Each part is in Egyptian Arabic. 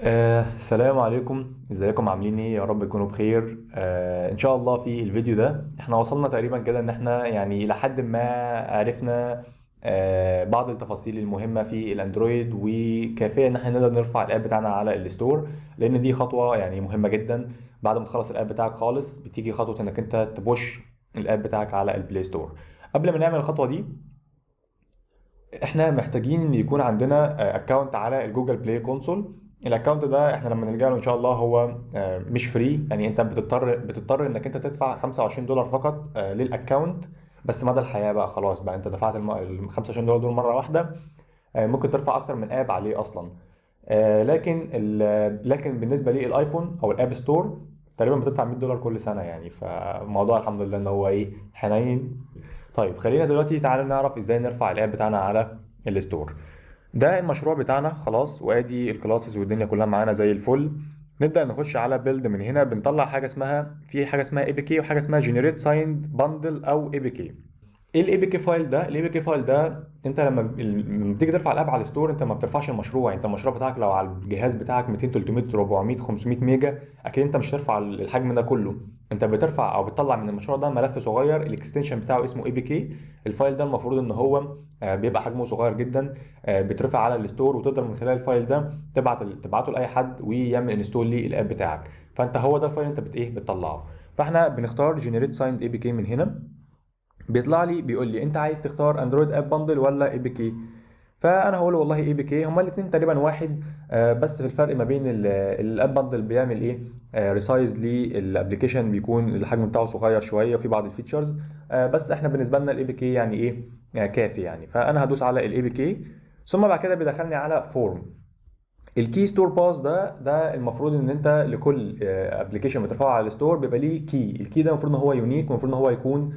آه، السلام عليكم ازيكم عاملين ايه يا رب تكونوا بخير آه، ان شاء الله في الفيديو ده احنا وصلنا تقريبا كده ان احنا يعني لحد ما عرفنا آه، بعض التفاصيل المهمة في الاندرويد وكافية ان احنا نقدر نرفع الاب بتاعنا على الستور لان دي خطوة يعني مهمة جدا بعد ما تخلص الاب بتاعك خالص بتيجي خطوة انك انت تبوش الاب بتاعك على البلاي ستور قبل ما نعمل الخطوة دي احنا محتاجين ان يكون عندنا اكونت على الجوجل بلاي كونسول الاكونت ده احنا لما نلجأ له ان شاء الله هو آه، مش فري يعني انت بتضطر بتضطر انك انت تدفع 25 دولار فقط آه، للاكونت بس مدى الحياة بقى خلاص بقى انت دفعت الم- ال 25 دولار دول مرة واحدة آه، ممكن ترفع اكتر من اب عليه اصلا آه، لكن ال- لكن بالنسبة للايفون او الاب ستور تقريبا بتدفع 100 دولار كل سنة يعني فالموضوع الحمد لله ان هو ايه حنين طيب خلينا دلوقتي تعالى نعرف ازاي نرفع الاب بتاعنا على الستور ده المشروع بتاعنا خلاص وادي الكلاسز والدنيا كلها معانا زي الفل نبدا نخش على بيلد من هنا بنطلع حاجه اسمها في حاجه اسمها اي بي كي وحاجه اسمها جنريت سايند باندل او اي بي كي ايه الاي بي كي فايل ده الاي بي كي فايل ده انت لما لما بتيجي ترفع الاب على الستور انت ما بترفعش المشروع انت المشروع بتاعك لو على الجهاز بتاعك 200 300 400 500 ميجا اكيد انت مش هترفع الحجم ده كله انت بترفع او بتطلع من المشروع ده ملف صغير الاكستنشن بتاعه اسمه اي بي كي الفايل ده المفروض ان هو آه، بيبقى حجمه صغير جدا آه، بيترفع على الستور وتقدر من خلال الفايل ده تبعت تبعته لاي حد ويعمل انستول للاب بتاعك فانت هو ده الفايل انت بت ايه بتطلعه فاحنا بنختار جنريت سايند اي بي كي من هنا بيطلع لي بيقول لي انت عايز تختار اندرويد اب باندل ولا اي بي كي فانا هقول له والله اي بي كي هما الاثنين تقريبا واحد آه، بس في الفرق ما بين ال- الاب باندل بيعمل ايه ريسايز للابلكيشن بيكون الحجم بتاعه صغير شويه وفي بعض الفيتشرز آه، بس احنا بالنسبه لنا الاي بي كي يعني ايه آه، كافي يعني فانا هدوس على الاي بي كي ثم بعد كده بيدخلني على فورم الكي ستور باس ده ده المفروض ان انت لكل ابلكيشن بترفعه على الستور بيبقى ليه كي الكي ده المفروض ان هو يونيك والمفروض ان هو يكون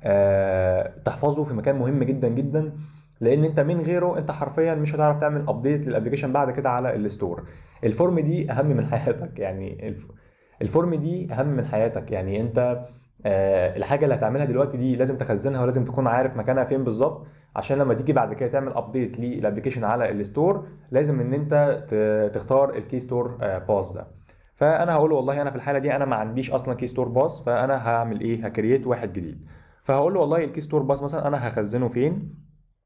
آه، تحفظه في مكان مهم جدا جدا لان انت من غيره انت حرفيا مش هتعرف تعمل ابديت للابلكيشن بعد كده على الستور الفورم دي اهم من حياتك يعني الف- الفورم دي اهم من حياتك يعني انت آه، الحاجه اللي هتعملها دلوقتي دي لازم تخزنها ولازم تكون عارف مكانها فين بالظبط عشان لما تيجي بعد كده تعمل ابديت للابلكيشن على الستور لازم ان انت ت- تختار الكي ستور باس ده فانا هقول له والله انا في الحاله دي انا ما عنديش اصلا كي ستور باس فانا هعمل ايه هكريت واحد جديد فهقول له والله الكي ستور باس مثلا انا هخزنه فين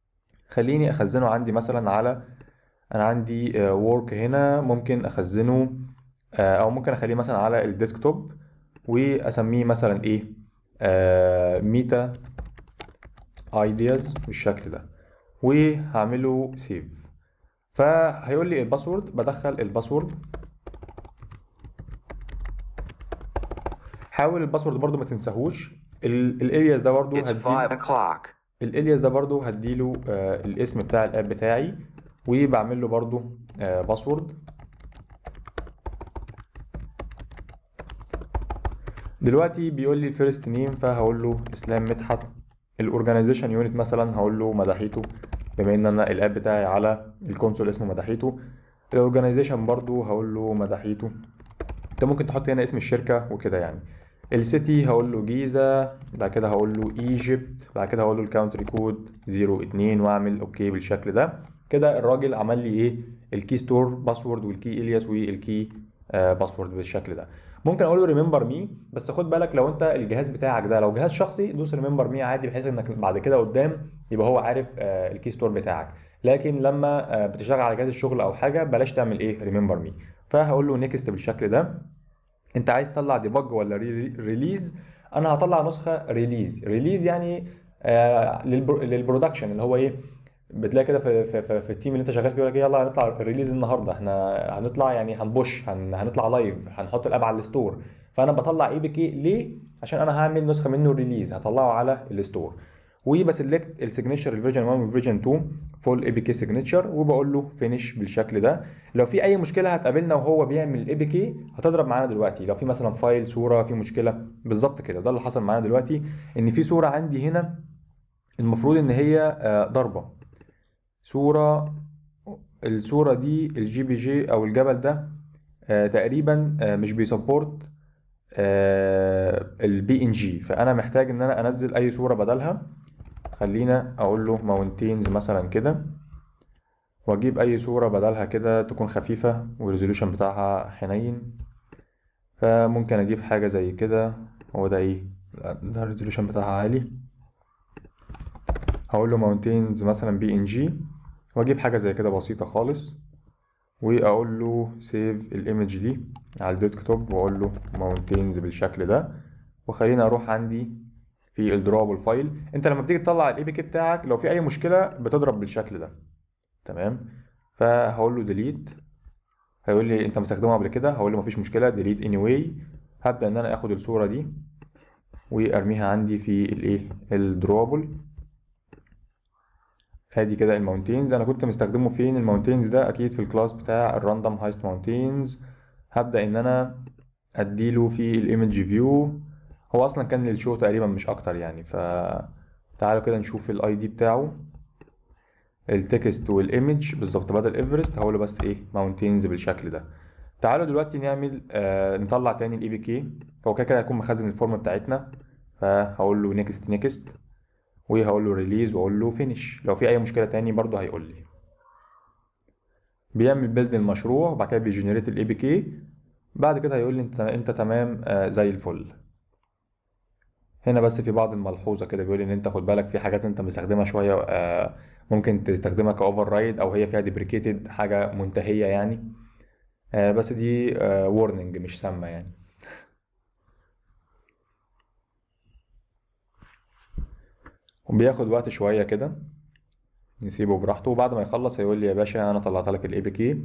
خليني اخزنه عندي مثلا على انا عندي وورك هنا ممكن اخزنه آه، او ممكن اخليه مثلا على الديسكتوب واسميه مثلا ايه ميتا ايدياز بالشكل ده وهعمله سيف فهيقول لي الباسورد بدخل الباسورد حاول الباسورد برضو ما تنساهوش الالياس ده برضو It's هديله 5 o'clock. الالياس ده برضو هديله آه، الاسم بتاع الاب بتاعي وبعمل له برضو آه، باسورد دلوقتي بيقول لي الفيرست نيم فهقول له اسلام مدحت الاورجانيزيشن يونت مثلا هقول له مدحيته بما ان انا الاب بتاعي على الكونسول اسمه مدحيته الاورجانيزيشن برضو هقول له مدحيته انت ممكن تحط هنا اسم الشركه وكده يعني السيتي هقول له جيزه بعد كده هقول له ايجيبت بعد كده هقول له الكاونتري كود 02 واعمل اوكي بالشكل ده كده الراجل عمل لي ايه الكي ستور باسورد والكي الياس والكي آه باسورد بالشكل ده ممكن اقول له ريمبر مي بس خد بالك لو انت الجهاز بتاعك ده لو جهاز شخصي دوس ريمبر مي عادي بحيث انك بعد كده قدام يبقى هو عارف آه الكي ستور بتاعك لكن لما آه بتشتغل على جهاز الشغل او حاجه بلاش تعمل ايه ريمبر مي فهقول له نيكست بالشكل ده انت عايز تطلع ديبج ولا ري- ريليز انا هطلع نسخه ريليز ريليز يعني آه للبرو- للبرودكشن اللي هو ايه بتلاقي كده في, في, في, في التيم اللي انت شغال فيه يقول لك يلا هنطلع ريليز النهارده احنا هنطلع يعني هنبوش هن هنطلع لايف هنحط الاب على الستور فانا بطلع اي بي كي ليه عشان انا هعمل نسخه منه ريليز هطلعه على الستور وبسلكت السيجنتشر الفيرجن 1 والفيرجن 2 فول اي بي كي سيجنتشر وبقول له فينيش بالشكل ده لو في اي مشكله هتقابلنا وهو بيعمل الاي بي كي هتضرب معانا دلوقتي لو في مثلا فايل صوره في مشكله بالظبط كده ده اللي حصل معانا دلوقتي ان في صوره عندي هنا المفروض ان هي آه، ضربه صوره الصوره دي الجي بي جي او الجبل ده آه، تقريبا آه، مش بيسبورت البي ان جي فانا محتاج ان انا انزل اي صوره بدلها خلينا اقول له ماونتينز مثلا كده واجيب اي صورة بدلها كده تكون خفيفة والريزولوشن بتاعها حنين فممكن اجيب حاجة زي كده هو ده ايه لا، ده الريزولوشن بتاعها عالي هقول له ماونتينز مثلا بي ان جي واجيب حاجة زي كده بسيطة خالص واقول له سيف الايمج دي على الديسكتوب واقول له ماونتينز بالشكل ده وخليني اروح عندي في الدروبل فايل انت لما بتيجي تطلع الاي بي كي بتاعك لو في اي مشكله بتضرب بالشكل ده تمام فهقول له ديليت هيقول لي انت مستخدمه قبل كده هقول له مفيش مشكله ديليت اني واي هبدا ان انا اخد الصوره دي وارميها عندي في الايه الدروبل ادي كده الماونتينز انا كنت مستخدمه فين الماونتينز ده اكيد في الكلاس بتاع الراندوم هايست ماونتينز هبدا ان انا اديله في الايمج فيو هو اصلا كان للشو تقريبا مش اكتر يعني ف تعالوا كده نشوف الاي دي بتاعه التكست والايمج بالظبط بدل ايفرست هقول له بس ايه ماونتينز بالشكل ده تعالوا دلوقتي نعمل آه نطلع تاني الاي بي كي هو كده كده هيكون مخزن الفورم بتاعتنا فهقول له نيكست نيكست وهقول له ريليز واقول له فينيش لو في اي مشكله تاني برضه هيقول لي بيعمل بيلد المشروع وبعد كده بيجنريت الاي بي كي بعد كده هيقول لي انت انت تمام آه زي الفل هنا بس في بعض الملحوظه كده بيقول ان انت خد بالك في حاجات انت مستخدمها شويه آه ممكن تستخدمها كاوفر رايد او هي فيها ديبريكيتد حاجه منتهيه يعني آه بس دي وورنينج مش سامه يعني وبياخد وقت شويه كده نسيبه براحته وبعد ما يخلص هيقول لي يا باشا انا طلعت لك الاي بي كي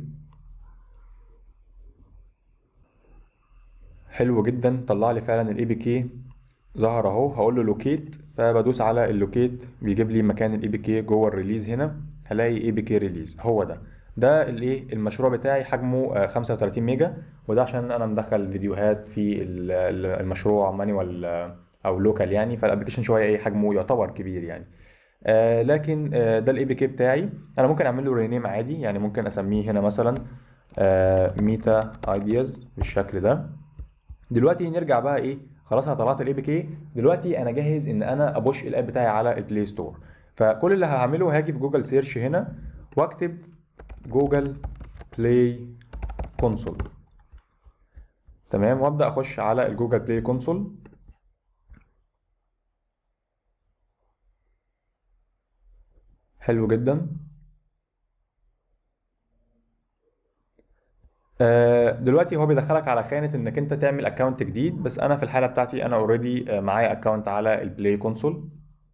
حلو جدا طلع لي فعلا الاي بي كي ظهر اهو هقول له لوكيت فبدوس على اللوكيت بيجيب لي مكان الاي بي كي جوه الريليز هنا هلاقي اي بي كي ريليز هو ده ده الايه المشروع بتاعي حجمه آه، 35 ميجا وده عشان انا مدخل فيديوهات في ال- ال- المشروع مانيوال او لوكال يعني فالابلكيشن شويه ايه حجمه يعتبر كبير يعني آه لكن آه ده الاي بي كي بتاعي انا ممكن اعمل له رينيم عادي يعني ممكن اسميه هنا مثلا آه ميتا ايدياز بالشكل ده دلوقتي نرجع بقى ايه خلاص انا طلعت الاي بي كي دلوقتي انا جاهز ان انا ابوش الاب بتاعي على البلاي ستور فكل اللي هعمله هاجي في جوجل سيرش هنا واكتب جوجل بلاي كونسول تمام وابدا اخش على الجوجل بلاي كونسول حلو جدا آه، دلوقتي هو بيدخلك على خانة انك انت تعمل اكونت جديد بس انا في الحالة بتاعتي انا اوريدي معايا اكونت على البلاي كونسول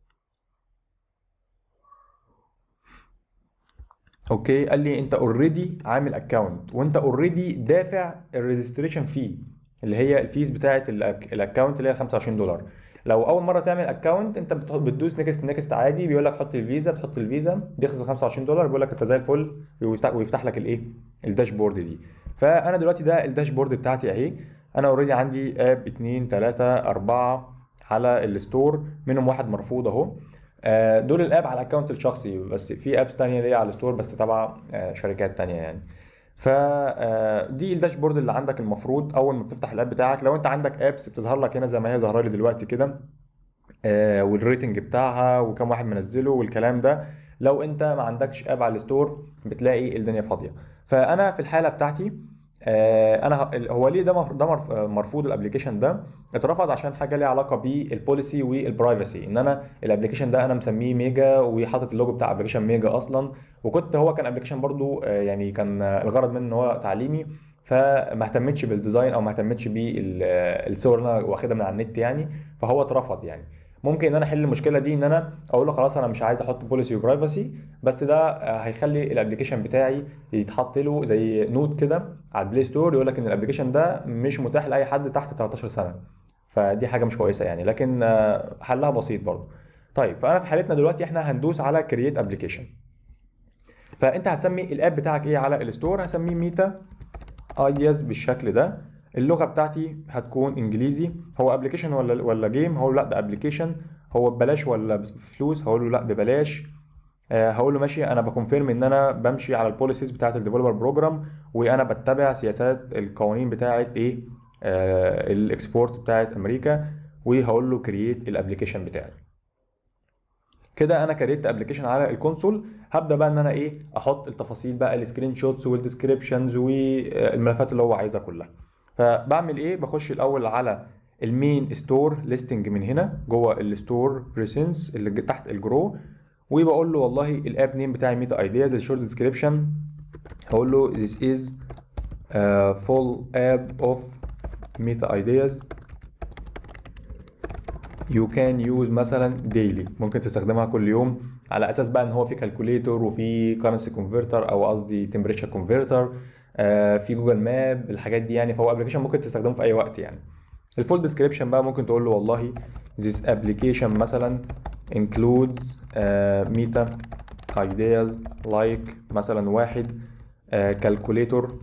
اوكي قال لي انت اوريدي عامل اكونت وانت اوريدي دافع الريجستريشن في اللي هي الفيز بتاعه الاكونت اللي هي 25 دولار لو اول مره تعمل اكونت انت بتح- بتدوس نيكست نيكست عادي بيقول لك حط الفيزا بتحط الفيزا بيخسر 25 دولار بيقول لك انت زي الفل ويفتح, ويفتح لك الايه الداشبورد دي فانا دلوقتي ده الداشبورد بتاعتي اهي انا اوريدي عندي اب 2 3 4 على الستور منهم واحد مرفوض اهو آه، دول الاب على الاكونت الشخصي بس في ابس تانية ليا على الستور بس تبع آه، شركات تانية يعني فدي الداشبورد اللي عندك المفروض اول ما بتفتح الاب بتاعك لو انت عندك ابس بتظهر لك هنا زي ما هي ظاهره لي دلوقتي كده آه، والريتنج بتاعها وكم واحد منزله والكلام ده لو انت ما عندكش اب على الستور بتلاقي الدنيا فاضيه فانا في الحاله بتاعتي آه، انا ه- ال- هو ليه ده مر- ده مرف- آه، مرفوض الابلكيشن ده اترفض عشان حاجه ليها علاقه بالبوليسي والبرايفسي ان انا الابلكيشن ده انا مسميه ميجا وحاطط اللوجو بتاع ابلكيشن ميجا اصلا وكنت هو كان ابلكيشن برضو آه، يعني كان آه، الغرض منه ان هو تعليمي فما اهتمتش بالديزاين او ما اهتمتش بالصور اللي انا واخدها من على النت يعني فهو اترفض يعني ممكن ان انا احل المشكله دي ان انا اقول له خلاص انا مش عايز احط بوليسي وبرايفسي بس ده آه، هيخلي الابلكيشن بتاعي يتحط له زي نوت كده على البلاي ستور يقول لك ان الابلكيشن ده مش متاح لاي حد تحت 13 سنه فدي حاجه مش كويسه يعني لكن آه، حلها بسيط برضه طيب فانا في حالتنا دلوقتي احنا هندوس على كرييت ابلكيشن فانت هتسمي الاب بتاعك ايه على الستور هسميه ميتا ايدياز بالشكل ده اللغه بتاعتي هتكون انجليزي هو ابلكيشن ولا ولا جيم هقول له لا ده ابلكيشن هو ببلاش ولا بفلوس هقول له لا ببلاش آه، هقول له ماشي انا بكونفيرم ان انا بمشي على البوليسيز بتاعت الديفلوبر بروجرام وانا بتبع سياسات القوانين بتاعت ايه آه الاكسبورت بتاعت امريكا وهقول له كرييت الابلكيشن بتاعي كده انا كريت ابلكيشن على الكونسول هبدا بقى ان انا ايه احط التفاصيل بقى السكرين شوتس والديسكريبشنز والملفات اللي هو عايزها كلها فبعمل ايه بخش الاول على المين ستور ليستنج من هنا جوه الستور بريسنس اللي تحت الجرو وبقول له والله الاب نيم بتاعي ميتا ايدياز الشورت ديسكريبشن هقول له this is a full app of meta ideas you can use مثلا daily ممكن تستخدمها كل يوم على اساس بقى ان هو في كالكوليتور وفي كرنسي كونفرتر او قصدي تمبريتشر كونفرتر في جوجل ماب الحاجات دي يعني فهو ابلكيشن ممكن تستخدمه في اي وقت يعني الفول ديسكريبشن بقى ممكن تقول له والله this application مثلا includes uh, meta ideas like مثلا واحد كالكوليتور uh,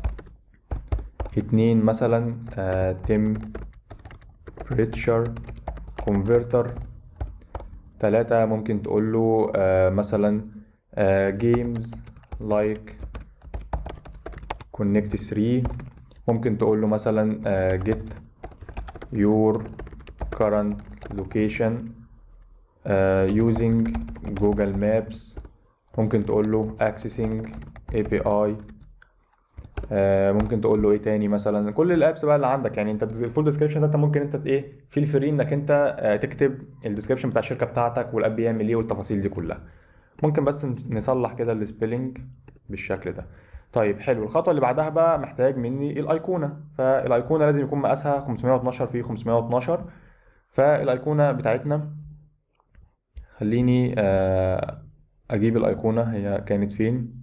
اتنين مثلا uh, temperature converter تلاتة ممكن تقول له uh, مثلا uh, games like connect 3 ممكن تقول له مثلا uh, get your current location uh, using Google Maps ممكن تقول له accessing API آه ممكن تقول له ايه تاني مثلا كل الابس بقى اللي عندك يعني انت الفول ديسكريبشن ده انت ممكن انت ايه فيل فري انك انت آه تكتب الديسكريبشن بتاع الشركه بتاعتك والاب بيعمل ايه والتفاصيل دي كلها ممكن بس نصلح كده السبيلنج بالشكل ده طيب حلو الخطوه اللي بعدها بقى محتاج مني الايقونه فالايقونه لازم يكون مقاسها 512 في 512 فالايقونه بتاعتنا خليني اجيب الايقونه هي كانت فين